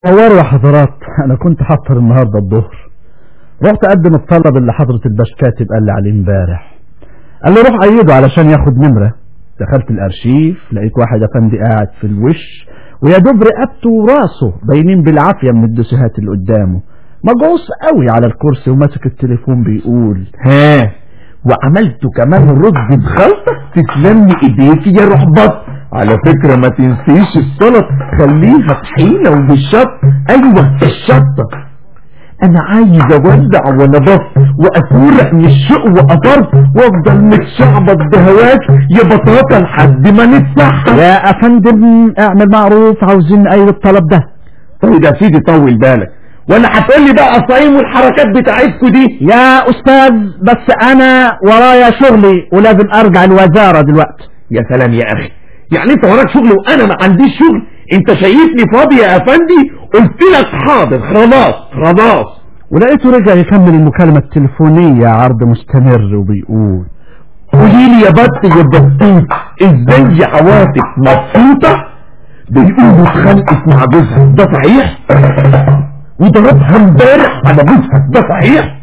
نوروا يا حضرات انا كنت حاضر النهارده الظهر رحت اقدم الطلب اللي حضرة الباش كاتب قال لي عليه امبارح قال لي روح ايده علشان ياخد نمرة دخلت الارشيف لقيت واحد افندي قاعد في الوش ويا دوب رقبته وراسه باينين بالعافية من الدسهات اللي قدامه مجوص قوي على الكرسي وماسك التليفون بيقول ها وعملته كمان رز بخلطة تسلم لي ايديك يا رحبط على فكرة ما تنسيش السلط خليها طحينة وبالشط ايوه الشطة انا عايز اودع وانا بص وافورق من الشوق وقطرت وافضل متشعبط بهواك يا بطاطا لحد ما نتسحب يا افندم اعمل معروف عاوزين اي الطلب ده طيب يا سيدي طول بالك ولا هتقول لي بقى قصايم والحركات بتاعتكوا دي يا استاذ بس انا ورايا شغلي ولازم ارجع الوزارة دلوقتي يا سلام يا اخي يعني انت وراك شغل وانا ما عنديش شغل انت شايفني فاضي يا افندي قلت لك حاضر خلاص خلاص ولقيته رجع يكمل المكالمة التليفونية عرض مستمر وبيقول قولي لي يا بط يا بطيط ازاي عواطف مبسوطة بيقولوا اتخانقت مع جوزها ده صحيح وضربها امبارح على جوزها ده صحيح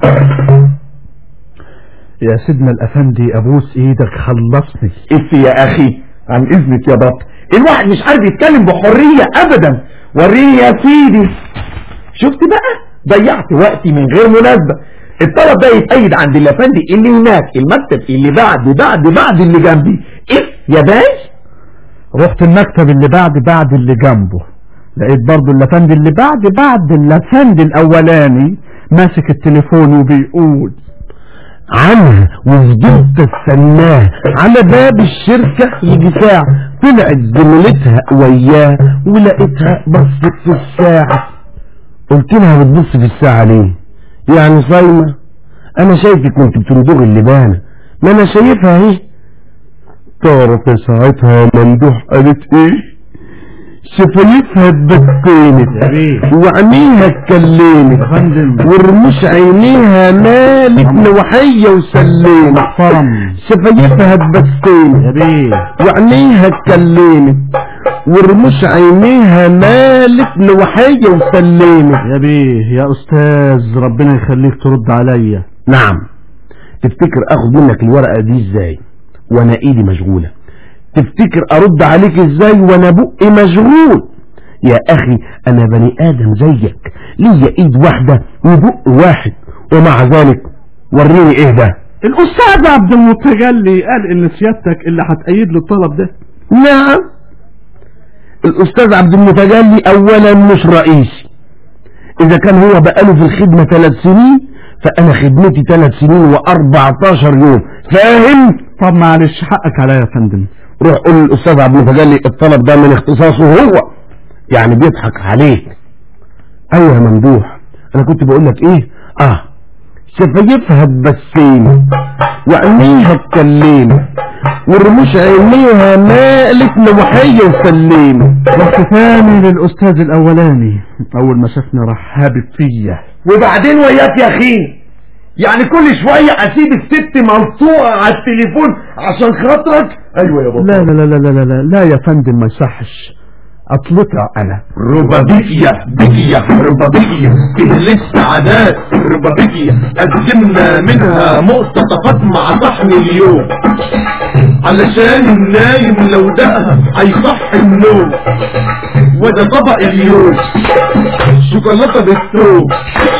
يا سيدنا الافندي ابوس ايدك خلصني اف يا اخي عن اذنك يا بط الواحد مش عارف يتكلم بحرية ابدا وريني يا سيدي شفت بقى ضيعت وقتي من غير مناسبة الطلب ده يتأيد عند الافندي اللي هناك المكتب اللي بعد بعد بعد اللي جنبي اف يا باش رحت المكتب اللي بعد بعد اللي جنبه لقيت برضو الافندي اللي بعد بعد الافندي الاولاني ماسك التليفون وبيقول عنها وفضلت استناه على باب الشركة يجي ساعة طلعت زميلتها وياه ولقيتها بصت في الساعة قلت لها بتبص في الساعة ليه يعني صايمة انا شايفك كنت بتندغ اللبانة ما انا شايفها اهي تعرف ساعتها يا ممدوح قالت ايه شفايفها اتبكينت يا بيه وعينيها اتكلمت يا فندم ورموش عينيها مالت نوحية وسلمت محترم شفايفها اتبسمت يا بيه وعينيها اتكلمت ورموش عينيها مالت نوحية وسلمت يا بيه يا استاذ ربنا يخليك ترد عليا نعم تفتكر اخد منك الورقة دي ازاي وانا ايدي مشغولة تفتكر ارد عليك ازاي وانا بقي مشغول يا اخي انا بني ادم زيك ليا ايد واحدة وبق واحد ومع ذلك وريني ايه ده الاستاذ عبد المتجلي قال ان سيادتك اللي هتأيد له الطلب ده نعم الاستاذ عبد المتجلي اولا مش رئيسي اذا كان هو بقاله في الخدمة ثلاث سنين فانا خدمتي ثلاث سنين واربعتاشر يوم فاهم طب معلش حقك عليا يا فندم روح قول للاستاذ عبد المتجلي الطلب ده من اختصاصه هو يعني بيضحك عليك ايوه يا ممدوح انا كنت بقول لك ايه اه شفايفها اتبسمت وعينيها اتكلمت ورموش عينيها مالت نوحية وسلمت رحت تاني للاستاذ الاولاني اول ما شافني راح هابط فيا وبعدين وياك يا اخي يعني كل شوية اسيب الست ملطوقة على التليفون عشان خاطرك ايوه يا لا لا لا لا لا لا لا يا فندم ما يصحش اطلقها انا ربابيكيا بيكيا ربابيكيا فيه لسه عادات ربابيكيا قدمنا منها مقتطفات مع صحن اليوم علشان النايم لو دقها هيصح النوم وده طبق اليوم شوكولاتة بالثوم